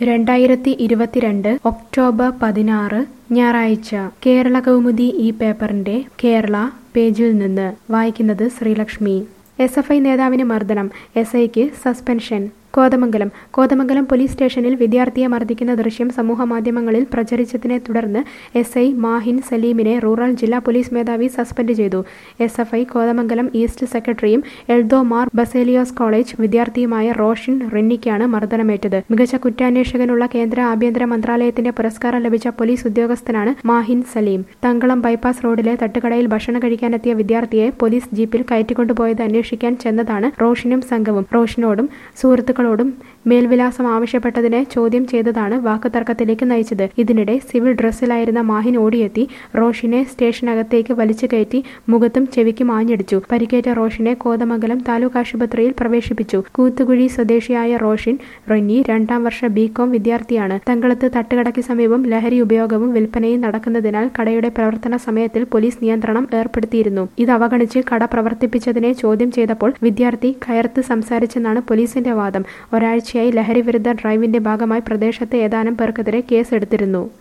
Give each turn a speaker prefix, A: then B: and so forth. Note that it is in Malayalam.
A: രണ്ടായിരത്തി ഇരുപത്തിരണ്ട് ഒക്ടോബർ പതിനാറ് ഞായറാഴ്ച കേരള കൗമുദി ഈ പേപ്പറിന്റെ കേരള പേജിൽ നിന്ന് വായിക്കുന്നത് ശ്രീലക്ഷ്മി എസ് എഫ് ഐ നേതാവിന് മർദ്ദനം എസ് ഐക്ക് സസ്പെൻഷൻ കോതമംഗലം കോതമംഗലം പോലീസ് സ്റ്റേഷനിൽ വിദ്യാർത്ഥിയെ മർദ്ദിക്കുന്ന ദൃശ്യം സമൂഹമാധ്യമങ്ങളിൽ പ്രചരിച്ചതിനെ തുടർന്ന് എസ് ഐ മാഹിൻ സലീമിനെ റൂറൽ ജില്ലാ പോലീസ് മേധാവി സസ്പെൻഡ് ചെയ്തു S F I Kothamangalam east സെക്രട്ടറിയും എൽദോ മാർ ബസേലിയോസ് കോളേജ് വിദ്യാർത്ഥിയുമായ റോഷൻ റിന്നിക്കാണ് മർദ്ദനമേറ്റത് മികച്ച കുറ്റാന്വേഷകനുള്ള കേന്ദ്ര ആഭ്യന്തര മന്ത്രാലയത്തിന്റെ പുരസ്കാരം ലഭിച്ച പോലീസ് ഉദ്യോഗസ്ഥനാണ് മാഹിൻ സലീം തങ്കളം ബൈപ്പാസ് റോഡിലെ തട്ടുകടയിൽ ഭക്ഷണം കഴിക്കാനെത്തിയ വിദ്യാർത്ഥിയെ പോലീസ് ജീപ്പിൽ കയറ്റിക്കൊണ്ടുപോയത് അന്വേഷിക്കാൻ ചെന്നതാണ് റോഷനും സംഘവും റോഷനോടും സുഹൃത്തുക്കളോടും മേൽവിലാസം ആവശ്യപ്പെട്ടതിനെ ചോദ്യം ചെയ്തതാണ് വാക്കുതർക്കത്തിലേക്ക് നയിച്ചത് ഇതിനിടെ സിവിൽ ഡ്രസ്സിലായിരുന്ന മാഹിൻ ഓടിയെത്തി റോഷിനെ സ്റ്റേഷനകത്തേക്ക് വലിച്ചു കയറ്റി മുഖത്തും ചെവിക്കും ആഞ്ഞടിച്ചു പരിക്കേറ്റ റോഷിനെ കോതമംഗലം താലൂക്ക് ആശുപത്രിയിൽ പ്രവേശിപ്പിച്ചു കൂത്തുകുഴി സ്വദേശിയായ റോഷിൻ റെന്നി രണ്ടാം വർഷ ബികോം വിദ്യാർത്ഥിയാണ് തങ്കളത്ത് തട്ടുകടയ്ക്ക് സമീപം ലഹരി ഉപയോഗവും വിൽപ്പനയും നടക്കുന്നതിനാൽ കടയുടെ പ്രവർത്തന സമയത്തിൽ പോലീസ് നിയന്ത്രണം ഏർപ്പെടുത്തിയിരുന്നു ഇത് അവഗണിച്ച് കട പ്രവർത്തിപ്പിച്ചതിനെ ചോദ്യം ചെയ്തപ്പോൾ വിദ്യാർത്ഥി കയർത്ത് സംസാരിച്ചെന്നാണ് പോലീസിന്റെ വാദം ഒരാഴ്ചയായി ലഹരി വിരുദ്ധ ഡ്രൈവിന്റെ ഭാഗമായി പ്രദേശത്തെ ഏതാനും പേർക്കെതിരെ കേസെടുത്തിരുന്നു